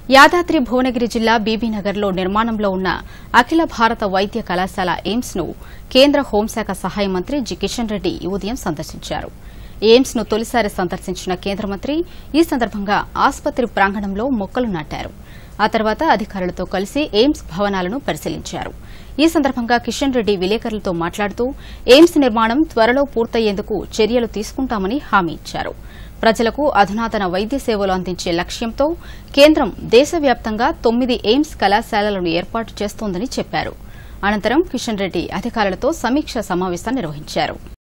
యాదాద్రి భువనగిరి జిల్లా బీబీనగర్లో నిర్మాణంలో ఉన్న అఖిల భారత వైద్య కళాశాల ఎయిమ్స్ ను కేంద్ర హోంశాఖ సహాయ మంత్రి జి కిషన్ రెడ్డి ఈ ఉదయం సందర్శించారు ఎయిమ్స్ ను తొలిసారి సందర్శించిన కేంద్ర మంత్రి ఈ సందర్భంగా ఆసుపత్రి ప్రాంగణంలో మొక్కలు నాటారు ఆ తర్వాత అధికారులతో కలిసి ఎయిమ్స్ భవనాలను పరిశీలించారు ఈ సందర్భంగా కిషన్ రెడ్డి విలేకరులతో మాట్లాడుతూ ఎయిమ్స్ నిర్మాణం త్వరలో పూర్తయ్యేందుకు చర్యలు తీసుకుంటామని హామీ ఇచ్చారు ప్రజలకు అధునాతన వైద్య సేవలు అందించే లక్ష్యంతో కేంద్రం దేశవ్యాప్తంగా తొమ్మిది ఎయిమ్స్ కళాశాలలను ఏర్పాటు చేస్తోందని చెప్పారు అనంతరం కిషన్ రెడ్డి అధికారులతో సమీక్ష సమావేశం నిర్వహించారు